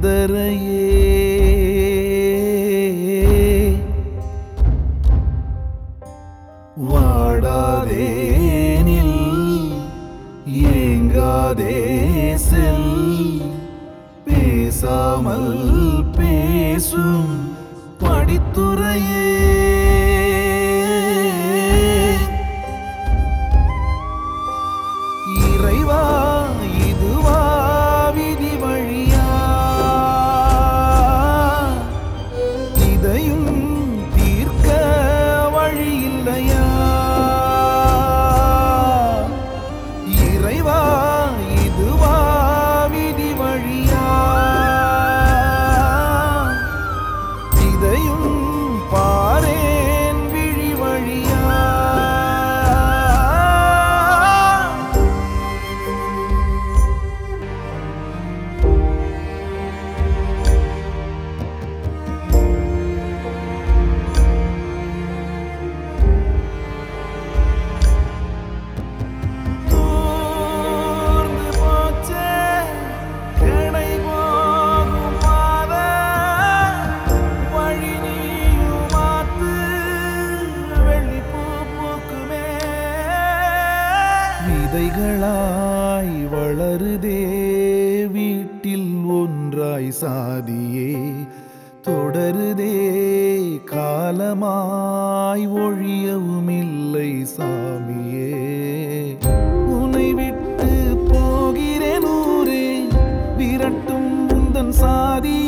சிதறையே வாடாதேனில் ஏங்காதே செல் பேசாமல் பேசும் படித்துறையே இறைவா இதுவா விதி வழியா இதையும் தீர்க்க வழி இல்லையா இறைவா இதுவா விதி வழியா இதையும் பாரேன் விழி வழியா தூர்ந்து போச்சே கடை போகும் பாதை வழி நீயும் மாத்து வெள்ளி பூ பூக்குமே விதைகளாய் வளருதே வீட்டில் ஒன்றாய் சாதியே தொடருதே காலமாய் ஒழியவும் இல்லை சாமியே உன்னை விட்டு போகிறேன் ஊரே விரட்டும் உந்தன் சாதி